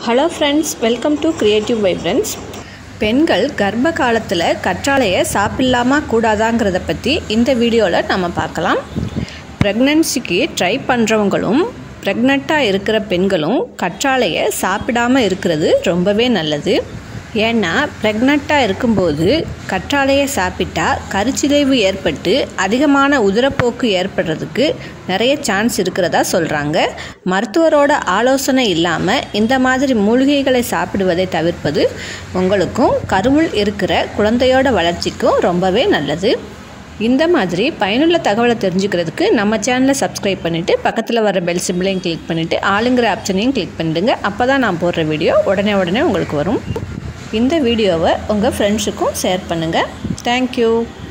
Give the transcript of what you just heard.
hello friends welcome to creative vibrance பெண்கள் கர்ப்ப காலத்தில் கற்றாழையை சாப்பிடலாமா கூடாதாங்கிறத பற்றி இந்த வீடியோவில் நம்ம பார்க்கலாம் ப்ரெக்னன்சிக்கு ட்ரை பண்ணுறவங்களும் ப்ரெக்னெண்ட்டாக இருக்கிற பெண்களும் கற்றாழையை சாப்பிடாம இருக்கிறது ரொம்பவே நல்லது ஏன்னா ப்ரெக்னெண்ட்டாக இருக்கும்போது கற்றாழையை சாப்பிட்டா கருச்சிதைவு ஏற்பட்டு அதிகமான உதிரப்போக்கு ஏற்படுறதுக்கு நிறைய சான்ஸ் இருக்கிறதா சொல்கிறாங்க மருத்துவரோட ஆலோசனை இல்லாமல் இந்த மாதிரி மூலிகைகளை சாப்பிடுவதை தவிர்ப்பது உங்களுக்கும் கருவுள் இருக்கிற குழந்தையோட வளர்ச்சிக்கும் ரொம்பவே நல்லது இந்த மாதிரி பயனுள்ள தகவலை தெரிஞ்சுக்கிறதுக்கு நம்ம சேனலை சப்ஸ்கிரைப் பண்ணிவிட்டு பக்கத்தில் வர பெல் சிம்பிளையும் கிளிக் பண்ணிவிட்டு ஆளுங்கிற ஆப்ஷனையும் கிளிக் பண்ணிடுங்க அப்போ தான் நான் போடுற வீடியோ உடனே உடனே உங்களுக்கு வரும் இந்த வீடியோவை உங்கள் ஃப்ரெண்ட்ஸுக்கும் ஷேர் பண்ணுங்கள் தேங்க்யூ